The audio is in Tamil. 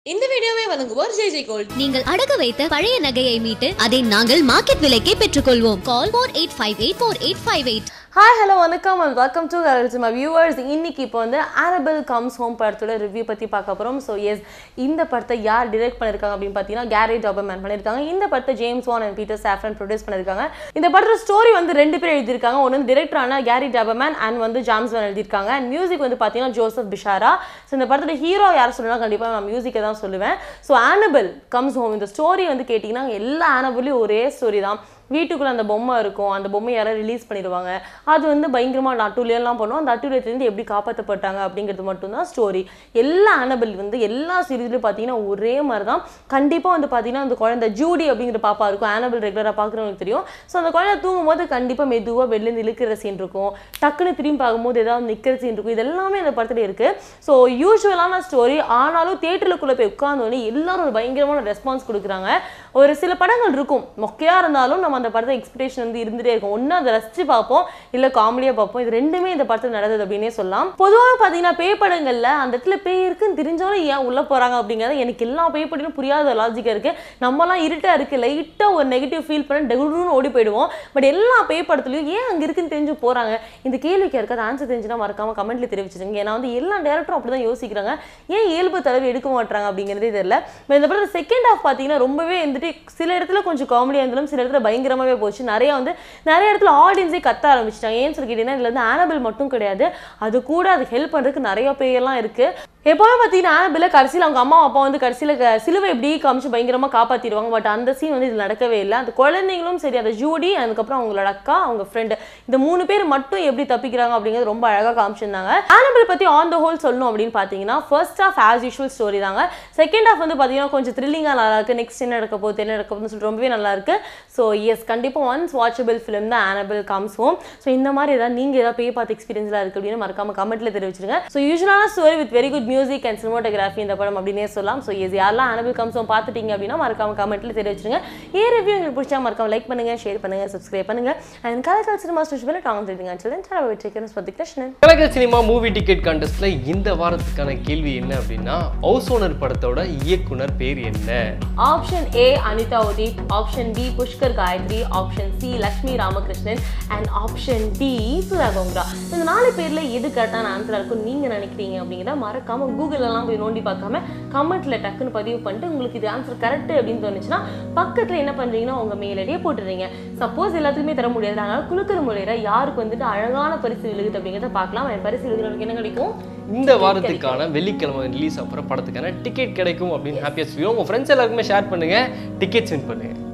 இந்த வீடியோவை வழங்குவோர் ஜே ஜே கோல்ட் நீங்கள் அடகு வைத்த பழைய நகையை மீட்டு அதை நாங்கள் மார்க்கெட் விலைக்கே பெற்றுக்கொள்வோம் call four eight five eight four eight five eight hi hello வணக்கம் and welcome to my viewers இன்னைக்கு இப்போ வந்து ஆனபிள் கம்ஸ் ஹோம் படத்தோட ரிவ்யூ பற்றி பார்க்க போகிறோம் ஸோ எஸ் இந்த படத்தை யார் டிரெக்ட் பண்ணியிருக்காங்க அப்படின்னு பார்த்தீங்கன்னா கேரி டாபர்மேன் பண்ணியிருக்காங்க இந்த படத்தை James Wan and Peter Safran produce பண்ணியிருக்காங்க இந்த படத்தோட ஸ்டோரி வந்து ரெண்டு பேர் எழுதியிருக்காங்க ஒன்று வந்து டிரெக்டரான கேரி டாபர்மேன் அண்ட் வந்து ஜாம்ஸ் வான் எழுதியிருக்காங்க அண்ட் மியூசிக் வந்து பார்த்தீங்கன்னா ஜோசப் பிஷாரா ஸோ இந்த படத்தோட ஹீரோ யார் சொல்லணும்னா கண்டிப்பாக நான் மியூசிக்கை தான் சொல்லுவேன் ஸோ ஆனபிள் கம்ஸ் ஹோம் இந்த ஸ்டோரி வந்து கேட்டிங்கன்னா எல்லா ஆனபிளையும் ஒரே ஸ்டோரி தான் வீட்டுக்குள்ள அந்த பொம்மை இருக்கும் அந்த பொம்மை யாராவது ரிலீஸ் பண்ணிடுவாங்க அது வந்து பயங்கரமாக அட்டூழியெல்லாம் பண்ணும் அந்த அட்டூழியத்துலேருந்து எப்படி காப்பாற்றப்பட்டாங்க அப்படிங்கிறது மட்டும்தான் ஸ்டோரி எல்லா அனபிள் வந்து எல்லா சீரீஸ்லையும் பார்த்தீங்கன்னா ஒரே மாதிரி தான் கண்டிப்பாக வந்து பார்த்தீங்கன்னா அந்த குழந்தை ஜூடி அப்படிங்கிற பாப்பா இருக்கும் ஆனபிள் ரெகுலராக பார்க்குறவங்களுக்கு தெரியும் ஸோ அந்த குழந்தை தூங்கும் போது கண்டிப்பாக மெதுவாக வெளிலேருந்து இழுக்கிற சீன் இருக்கும் டக்குன்னு திரும்பி பார்க்கும்போது ஏதாவது நிற்கிற சீன் இருக்கும் இது எல்லாமே அந்த படத்துல இருக்குது ஸோ யூஸ்வலான ஸ்டோரி ஆனாலும் தேட்டருக்குள்ளே போய் உட்காந்தோடனே எல்லாரும் ஒரு பயங்கரமான ரெஸ்பான்ஸ் கொடுக்குறாங்க ஒரு சில படங்கள் இருக்கும் மொக்கையாக இருந்தாலும் நம்ம அந்த படத்தை எக்ஸ்பெக்டேஷன் வந்து இருந்துட்டே இருக்கும் ஒன்று அதை ரசிச்சு பார்ப்போம் இல்லை காமெடியாக பார்ப்போம் இது ரெண்டுமே இந்த படத்தில் நடந்தது அப்படின்னே சொல்லலாம் பொதுவாக பார்த்தீங்கன்னா பேய் படங்களில் அந்த இடத்துல பேய் இருக்குன்னு தெரிஞ்சாலும் ஏன் உள்ளே போகிறாங்க அப்படிங்கிறது எனக்கு எல்லா பேய் படமும் புரியாத லாஜிக்காக இருக்குது நம்மலாம் இருட்டாக இருக்குது லைட்டாக ஒரு நெகட்டிவ் ஃபீல் பண்ணி டெகுன்னு ஓடி போயிடுவோம் பட் எல்லா பேய் படத்துலையும் ஏன் அங்கே இருக்குன்னு தெரிஞ்சு போகிறாங்க இந்த கேள்விக்கு இருக்காது ஆன்சர் தெரிஞ்சுன்னா மறக்காம கமெண்ட்ல தெரிவிச்சிருங்க ஏன்னா வந்து எல்லா டேரக்டரும் அப்படி தான் யோசிக்கிறாங்க ஏன் இயல்பு தடவை எடுக்க மாட்டாங்க அப்படிங்கிறதே தெரியல But இந்த படத்தில் செகண்ட் ஹாஃப் பார்த்தீங்கன்னா ரொம்பவே வந்துட்டு சில இடத்துல கொஞ்சம் காமெடியாக இருந்தாலும் சில இடத்துல பயங்கரமாகவே போச்சு நிறைய வந்து நிறைய இடத்துல ஆடியன்ஸே கத்த ஆரம்பிச்சிட்டாங்க ஏன்னு சொல்லி கேட்டீங்கன்னா இதில் வந்து ஆனபிள் மட்டும் கிடையாது அது கூட அதுக்கு ஹெல்ப் பண்ணுறதுக்கு நிறைய பேரெல்லாம் இருக்குது எப்போவுமே பார்த்தீங்கன்னா ஆனபிள கடைசியில் அவங்க அம்மா அப்பா வந்து கடைசியில் சிலுவை எப்படி காமிச்சு பயங்கரமாக காப்பாற்றிடுவாங்க பட் அந்த சீன் வந்து இதில் நடக்கவே இல்லை அந்த குழந்தைங்களும் சரி அந்த ஜூடி அதுக்கப்புறம் அவங்களோட அக்கா அவங்க ஃப்ரெண்டு இந்த மூணு பேர் மட்டும் எப்படி தப்பிக்கிறாங்க அப்படிங்கிறது ரொம்ப அழகாக காமிச்சிருந்தாங்க ஆனபிள் பற்றி ஆன் த ஹோல் சொல்லணும் அப்படின்னு பார்த்தீங்கன்னா first half as usual story தாங்க செகண்ட் ஹாஃப் வந்து பார்த்தீங்கன்னா கொஞ்சம் த்ரில்லிங்காக நல்லா இருக்கு நெக்ஸ்ட் என்ன நடக்க போகுது என்ன நடக்க போகுதுன்னு சொல்லிட்டு ரொம்பவே நல்லா இருக்கு ஸோ எஸ் கண்டிப்பாக ஒன்ஸ் வாட்சபிள் ஃபிலிம் தான் ஆனபிள் கம்ஸ் ஹோம் ஸோ இந்த மாதிரி ஏதாவது நீங்கள் ஏதாவது பேய் பார்த்து எக்ஸ்பீரியன்ஸ்லாம் இருக்குது அப்படின்னு மறக்காம கமெண்ட்ல தெரிவிச்சிருங்க ஸோ யூஸ்வலான story with very good music and cinematography இந்த படம் அப்படின்னே சொல்லலாம் ஸோ எஸ் யாரெல்லாம் ஆனபிள் கம்ஸ் ஹோம் பார்த்துட்டீங்க அப்படின்னா மறக்காம கமெண்ட்ல தெரிவிச்சிருங்க ஏ ரிவ்யூ உங்களுக்கு பிடிச்சா மறக்காம லைக் பண்ணுங்க ஷேர் பண்ணுங்க சப்ஸ்கிரைப் பண்ணுங்க அண்ட் கலக்கல் சினிமா ஸ்டூடியோவில் டாங் தெரியுங்க சில்ட்ரன் சேனல் வச்சிருக்கேன் ஸ்பத்தி கிருஷ்ணன் கலக்கல் சினிமா மூவி டிக்கெட் கான்டெஸ்ட்ல இந்த வாரத்துக்கான கேள்வி என்ன அப்படின்னா ஹவுஸ் ஓனர் படத்தோட இயக்குனர் பேர் என்ன option A Anitha Udhith option B Pushkar Gayathri option C Lakshmi Ramakrishnan and option D Sudha Kongara இந்த நாலு பேர்ல எது கரெக்டான ஆன்சரா இருக்கும் நீங்க நினைக்கிறீங்க அப்படிங்கிறத மறக்காம கூகுள் எல்லாம் போய் நோண்டி பார்க்காம கமெண்ட்ல டக்குன்னு பதிவு பண்ணிட்டு உங்களுக்கு இது ஆன்சர் கரெக்ட் அப்படின்னு தோணுச்சுன்னா பக்கத்துல என்ன பண்றீங்கன்னா உங்க மெயில் ஐடியை போட்டுறீங்க சப்போஸ் எல்லாத்துக்குமே தர முடியாது அதனால குழுக்கிற முறையில யாருக்கு வந்துட்டு அழகான பரிசு விழுகுது அப்படிங்கிறத பார்க்கலாம் அந்த பரிசு விழுகிறவங்களுக்கு என்ன கிடைக்கும் இந்த வாரத்துக்கான வெள்ளிக்கிழமை ரிலீஸ் அப்புறம் படத்துக்கான டிக்கெட் கிடைக்கும் அப்படின்னு ஹாப்பியஸ்ட் உங்க ஃப்ரெண்ட்ஸ் எல்லாருக்குமே ஷேர் பண்ணுங்க டிக்கெட்ஸ் வின் பண்ணுங்க